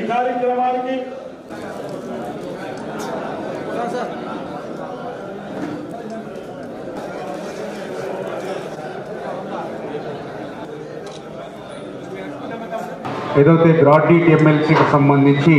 కార్యక్రమానికి ఏదైతే గ్రాడ్యుయేట్ ఎమ్మెల్సీకి సంబంధించి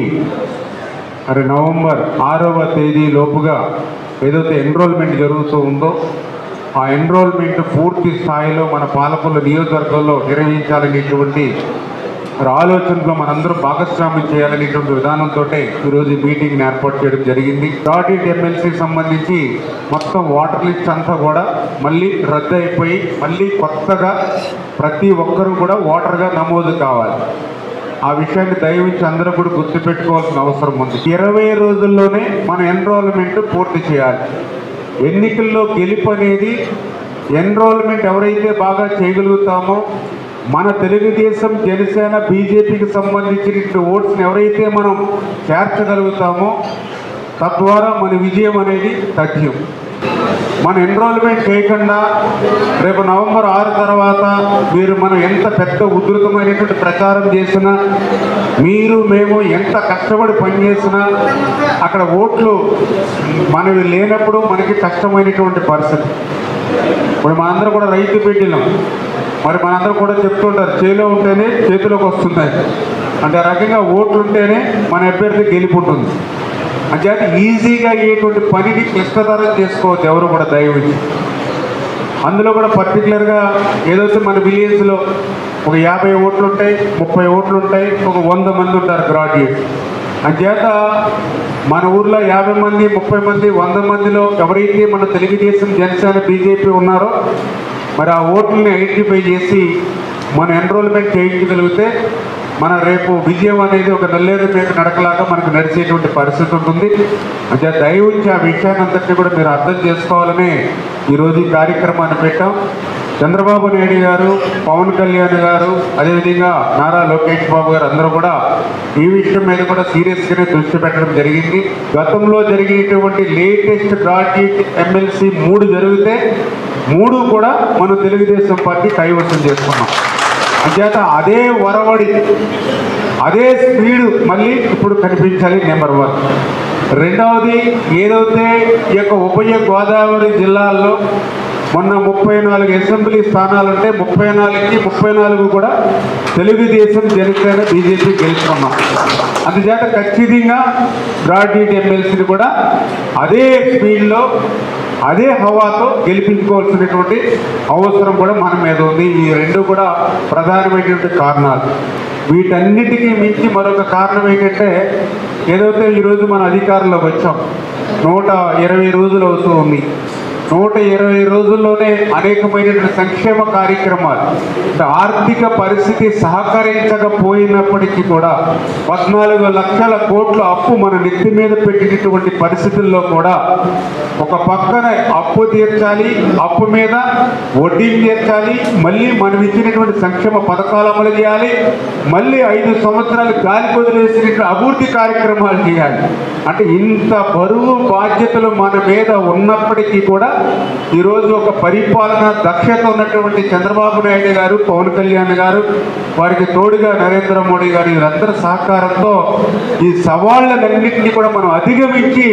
మరి నవంబర్ ఆరవ తేదీ లోపుగా ఏదైతే ఎన్రోల్మెంట్ జరుగుతూ ఉందో ఆ ఎన్రోల్మెంట్ పూర్తి స్థాయిలో మన పాలకుల నియోజకవర్గంలో నిర్వహించాలనేటువంటి మరి ఆలోచనలో మనందరం భాగస్వామ్యం చేయాలనేటువంటి విధానంతో ఈరోజు ఈ మీటింగ్ని ఏర్పాటు చేయడం జరిగింది గ్రాడ్యుయేట్ ఎమ్మెల్సీకి సంబంధించి మొత్తం వాటర్ లిస్ట్ అంతా కూడా మళ్ళీ రద్దు అయిపోయి మళ్ళీ కొత్తగా ప్రతి ఒక్కరూ కూడా ఓటర్గా నమోదు కావాలి ఆ విషయాన్ని దయవించి అందరూ కూడా గుర్తుపెట్టుకోవాల్సిన అవసరం ఉంది ఇరవై రోజుల్లోనే మన ఎన్రోల్మెంట్ పూర్తి చేయాలి ఎన్నికల్లో గెలుపు అనేది ఎన్రోల్మెంట్ ఎవరైతే బాగా చేయగలుగుతామో మన తెలుగుదేశం జనసేన బీజేపీకి సంబంధించిన ఓట్స్ని ఎవరైతే మనం చేర్చగలుగుతామో తద్వారా మన విజయం అనేది తథ్యం మన ఎన్రోల్మెంట్ చేయకుండా రేపు నవంబర్ ఆరు తర్వాత మీరు మనం ఎంత పెద్ద ఉధృతమైనటువంటి ప్రచారం చేసినా మీరు మేము ఎంత కష్టపడి పనిచేసినా అక్కడ ఓట్లు మనవి లేనప్పుడు మనకి కష్టమైనటువంటి పరిస్థితి ఇప్పుడు మనందరం కూడా రైతు బిడ్డలం మరి మనందరూ కూడా చెప్తుంటారు చేలో ఉంటేనే చేతిలోకి వస్తున్నాయి అంటే ఆ రకంగా ఓట్లు ఉంటేనే మన అభ్యర్థి గెలుపుంటుంది అంచేత ఈజీగా అయ్యేటువంటి పనిని క్లిష్టతరం చేసుకోవద్దు ఎవరు కూడా దయవించి అందులో కూడా పర్టికులర్గా ఏదైతే మన విలేజ్లో ఒక యాభై ఓట్లు ఉంటాయి ముప్పై ఓట్లు ఉంటాయి ఒక వంద మంది ఉంటారు గ్రాడ్యుయేట్ అంచేత మన ఊర్లో యాభై మంది ముప్పై మంది వంద మందిలో ఎవరైతే మన తెలుగుదేశం జనసేన బీజేపీ ఉన్నారో మరి ఆ ఓట్లని ఐడెంటిఫై చేసి మన ఎన్రోల్మెంట్ చేయించగలిగితే మన రేపు విజయం అనేది ఒక నల్లేరు మీద నడకలాగా మనకు నడిచేటువంటి పరిస్థితి ఉంటుంది అంటే దయవుంచి ఆ విషయాన్ని అంతటినీ కూడా మీరు అర్థం చేసుకోవాలని ఈరోజు ఈ కార్యక్రమాన్ని పెట్టాం చంద్రబాబు నాయుడు గారు పవన్ కళ్యాణ్ గారు అదేవిధంగా నారా లోకేష్ బాబు గారు అందరూ కూడా ఈ విషయం మీద కూడా సీరియస్గానే దృష్టి పెట్టడం జరిగింది గతంలో జరిగినటువంటి లేటెస్ట్ గ్రాడ్యుయేట్ ఎమ్మెల్సీ మూడు జరిగితే మూడు కూడా మనం తెలుగుదేశం పార్టీ కైవసం చేసుకున్నాం అంచేత అదే వరవడి అదే స్పీడ్ మళ్ళీ ఇప్పుడు కనిపించాలి నెంబర్ వన్ రెండవది ఏదైతే ఈ యొక్క ఉభయ గోదావరి జిల్లాల్లో మొన్న ముప్పై నాలుగు అసెంబ్లీ స్థానాలుంటే ముప్పై నాలుగుకి ముప్పై నాలుగు కూడా తెలుగుదేశం జనసేన బీజేపీ గెలుచుకున్నాం అందుచేత ఖచ్చితంగా గ్రాడ్యుయేట్ ఎమ్మెల్సీని కూడా అదే స్పీడ్లో అదే హవాతో గెలిపించుకోవాల్సినటువంటి అవసరం కూడా మన మీద ఉంది ఈ రెండు కూడా ప్రధానమైనటువంటి కారణాలు వీటన్నిటికీ మించి మరొక కారణం ఏంటంటే ఏదైతే ఈరోజు మన అధికారంలోకి వచ్చాం నూట ఇరవై రోజులు అవుతూ ఉంది నూట ఇరవై రోజుల్లోనే అనేకమైనటువంటి సంక్షేమ కార్యక్రమాలు అంటే ఆర్థిక పరిస్థితి సహకరించకపోయినప్పటికీ కూడా పద్నాలుగు లక్షల కోట్ల అప్పు మన నెత్తి మీద పెట్టినటువంటి పరిస్థితుల్లో కూడా ఒక పక్కన అప్పు తీర్చాలి అప్పు మీద వడ్డీని తీర్చాలి మళ్ళీ మనం ఇచ్చినటువంటి సంక్షేమ పథకాలు అమలు చేయాలి మళ్ళీ ఐదు సంవత్సరాలు గాలి వదిలేసినటువంటి అభివృద్ధి కార్యక్రమాలు చేయాలి అంటే ఇంత బరువు బాధ్యతలు మన మీద ఉన్నప్పటికీ కూడా ఈరోజు ఒక పరిపాలన దక్షత ఉన్నటువంటి చంద్రబాబు నాయుడు గారు పవన్ కళ్యాణ్ గారు వారికి తోడుగా నరేంద్ర మోడీ గారు వీరందరి సహకారంతో ఈ సవాళ్ళనన్నింటినీ కూడా మనం అధిగమించి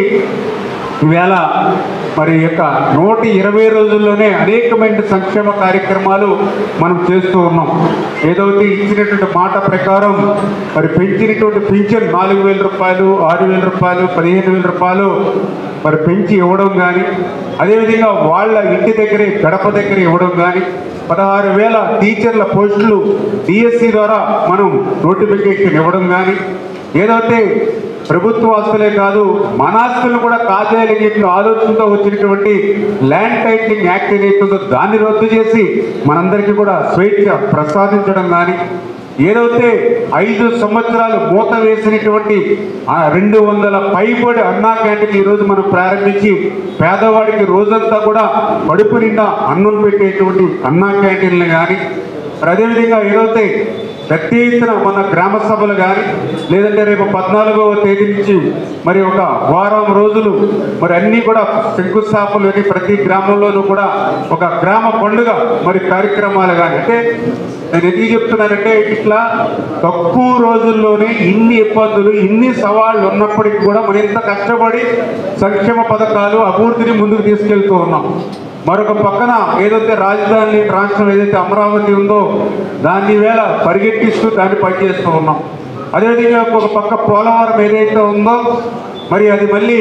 ఈవేళ మరి ఈ యొక్క నూట ఇరవై రోజుల్లోనే అనేకమైన సంక్షేమ కార్యక్రమాలు మనం చేస్తూ ఉన్నాం ఏదైతే ఇచ్చినటువంటి మాట ప్రకారం మరి పెంచినటువంటి పింఛన్ నాలుగు వేల రూపాయలు ఆరు వేల రూపాయలు పదిహేను వేల రూపాయలు మరి పెంచి ఇవ్వడం కానీ అదేవిధంగా వాళ్ళ ఇంటి దగ్గరే గడప దగ్గర ఇవ్వడం కానీ పదహారు వేల టీచర్ల పోస్టులు డిఎస్సి ద్వారా మనం నోటిఫికేషన్ ఇవ్వడం కానీ ఏదైతే ప్రభుత్వ ఆస్తులే కాదు మన ఆస్తులను కూడా కాజేయాలని చెప్పి ఆలోచనతో వచ్చినటువంటి ల్యాండ్ టైటిలింగ్ యాక్ట్ ఏదైతే ఉందో దాన్ని రద్దు చేసి మనందరికీ కూడా స్వేచ్ఛ ప్రసాదించడం కానీ ఏదైతే ఐదు సంవత్సరాలు మూత వేసినటువంటి ఆ రెండు వందల పైబడి అన్నా క్యాంటీన్ ఈరోజు మనం ప్రారంభించి పేదవాడికి రోజంతా కూడా కడుపు నిండా అన్నం పెట్టేటువంటి అన్నా క్యాంటీన్లు కానీ మరి అదేవిధంగా ఏదైతే పెద్ద ఎత్తున మన గ్రామ సభలు కానీ లేదంటే రేపు పద్నాలుగవ తేదీ నుంచి మరి ఒక వారం రోజులు మరి అన్నీ కూడా శంకుస్థాపనలు అని ప్రతి గ్రామంలోనూ కూడా ఒక గ్రామ పండుగ మరి కార్యక్రమాలు కానీ అంటే నేను ఎందుకు చెప్తున్నానంటే ఇట్లా తక్కువ రోజుల్లోనే ఇన్ని ఇబ్బందులు ఇన్ని సవాళ్ళు ఉన్నప్పటికీ కూడా మనం ఇంత కష్టపడి సంక్షేమ పథకాలు అభివృద్ధిని ముందుకు తీసుకెళ్తూ ఉన్నాం మరొక పక్కన ఏదైతే రాజధాని రాష్ట్రం ఏదైతే అమరావతి ఉందో దాన్ని వేళ పరిగెట్టిస్తూ దాన్ని పనిచేస్తూ ఉన్నాం అదేవిధంగా ఒక పక్క పోలవరం ఏదైతే ఉందో మరి అది మళ్ళీ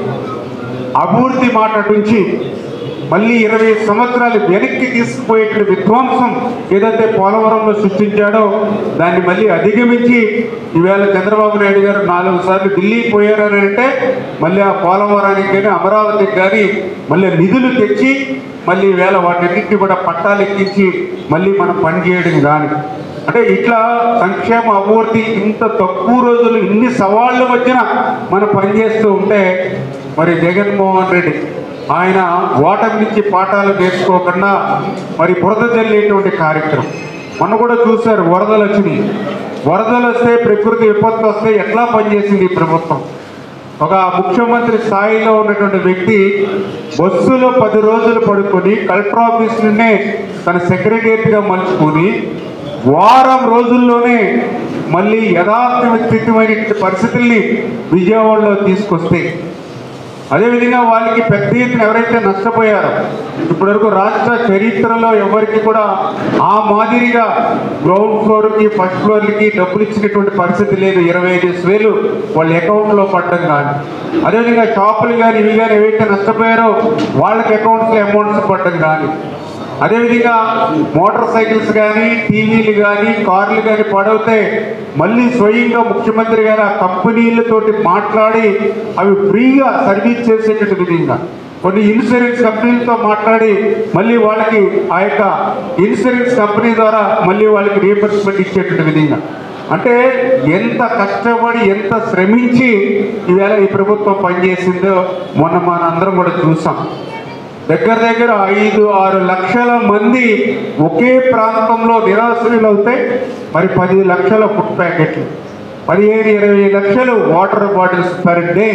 అభివృద్ధి మాట నుంచి మళ్ళీ ఇరవై సంవత్సరాలు వెనక్కి తీసుకుపోయేటువంటి విధ్వంసం ఏదైతే పోలవరంలో సృష్టించాడో దాన్ని మళ్ళీ అధిగమించి ఈవేళ చంద్రబాబు నాయుడు గారు నాలుగు సార్లు ఢిల్లీ పోయారని అంటే మళ్ళీ ఆ పోలవరానికి కానీ అమరావతికి కానీ మళ్ళీ నిధులు తెచ్చి మళ్ళీ ఈవేళ వాటన్నింటినీ కూడా పట్టాలు ఎక్కించి మళ్ళీ మనం పనిచేయడం కానీ అంటే ఇట్లా సంక్షేమ అభివృద్ధి ఇంత తక్కువ రోజులు ఇన్ని సవాళ్ళ మధ్యన మనం పనిచేస్తూ ఉంటే మరి జగన్మోహన్ రెడ్డి ఆయన ఓటమి నుంచి పాఠాలు నేర్చుకోకుండా మరి బురద జల్లేటువంటి కార్యక్రమం మొన్న కూడా చూశారు వరదలు వచ్చినాయి వరదలు వస్తే ప్రకృతి విపత్తు వస్తే ఎట్లా పనిచేసింది ఈ ప్రభుత్వం ఒక ముఖ్యమంత్రి స్థాయిలో ఉన్నటువంటి వ్యక్తి బస్సులో పది రోజులు పడుకొని కలెక్టర్ ఆఫీస్ నుండే తన సెక్రటరియట్గా మలుచుకొని వారం రోజుల్లోనే మళ్ళీ యథార్థ స్థితిమైన పరిస్థితుల్ని విజయవాడలో తీసుకొస్తే అదేవిధంగా వాళ్ళకి పెద్ద ఎత్తున ఎవరైతే నష్టపోయారో ఇప్పటివరకు రాష్ట్ర చరిత్రలో ఎవరికి కూడా ఆ మాదిరిగా గ్రౌండ్ ఫ్లోర్కి ఫస్ట్ ఫ్లోర్కి డబ్బులు ఇచ్చినటువంటి పరిస్థితి లేదు ఇరవై ఐదు వేలు వాళ్ళ అకౌంట్లో పడడం కానీ అదేవిధంగా షాపులు కానీ ఇవి కానీ ఏవైతే నష్టపోయారో వాళ్ళకి అకౌంట్స్లో అమౌంట్స్ పడడం కానీ అదేవిధంగా మోటార్ సైకిల్స్ కానీ టీవీలు కానీ కార్లు కానీ పడవుతే మళ్ళీ స్వయంగా ముఖ్యమంత్రి గారు ఆ కంపెనీలతోటి మాట్లాడి అవి ఫ్రీగా సర్వీస్ చేసేటట్టు విధంగా కొన్ని ఇన్సూరెన్స్ కంపెనీలతో మాట్లాడి మళ్ళీ వాళ్ళకి ఆ యొక్క ఇన్సూరెన్స్ కంపెనీ ద్వారా మళ్ళీ వాళ్ళకి రీఎంబర్స్మెంట్ ఇచ్చేటట్టు విధంగా అంటే ఎంత కష్టపడి ఎంత శ్రమించి ఈవేళ ఈ ప్రభుత్వం పనిచేసిందో మొన్న మనందరం కూడా చూసాం దగ్గర దగ్గర ఐదు ఆరు లక్షల మంది ఒకే ప్రాంతంలో నిరాశ్రయులు అవుతాయి మరి పది లక్షల ఫుడ్ ప్యాకెట్లు పదిహేను ఇరవై లక్షలు వాటర్ బాటిల్స్ పర్ డే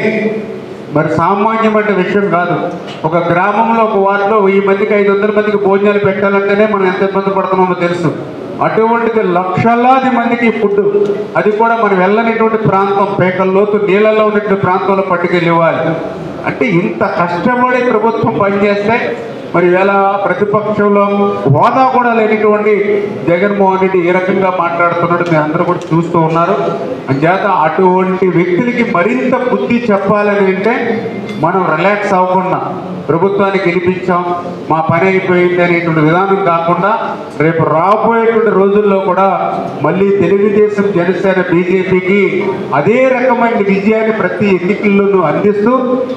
మరి సామాన్యమైన విషయం కాదు ఒక గ్రామంలో ఒక వార్డులో వెయ్యి మందికి ఐదు వందల మందికి భోజనాలు పెట్టాలంటేనే మనం ఎంత ఇబ్బంది పడుతున్నామో తెలుసు అటువంటిది లక్షలాది మందికి ఫుడ్ అది కూడా మనం వెళ్ళనిటువంటి ప్రాంతం పేకల్లోతు నీళ్ళలో ఉన్నటువంటి ప్రాంతంలో పట్టుకెళ్ళి ఇవ్వాలి అంటే ఇంత కష్టపడి ప్రభుత్వం పనిచేస్తే మరి వేళ ప్రతిపక్షంలో హోదా కూడా లేనిటువంటి జగన్మోహన్ రెడ్డి ఏ రకంగా మాట్లాడుతున్నాడు మీరు అందరూ కూడా చూస్తూ ఉన్నారు అంచేత అటువంటి వ్యక్తులకి మరింత బుద్ధి చెప్పాలని అంటే మనం రిలాక్స్ అవ్వకుండా ప్రభుత్వాన్ని గెలిపించాం మా పని అయిపోయింది అనేటువంటి విధానం కాకుండా రేపు రాబోయేటువంటి రోజుల్లో కూడా మళ్ళీ తెలుగుదేశం జనసేన బీజేపీకి అదే రకమైన విజయాన్ని ప్రతి ఎన్నికల్లోనూ అందిస్తూ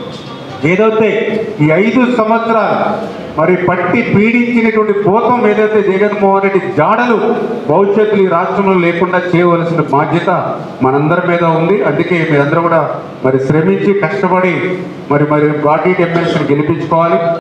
ఏదైతే ఈ ఐదు సంవత్సరాలు మరి పట్టి పీడించినటువంటి పోతం ఏదైతే జగన్మోహన్ రెడ్డి జాడలు భవిష్యత్తులో ఈ రాష్ట్రంలో లేకుండా చేయవలసిన బాధ్యత మనందరి మీద ఉంది అందుకే మీరందరూ కూడా మరి శ్రమించి కష్టపడి మరి మరి బాడీ ఎమ్మెల్సీని గెలిపించుకోవాలి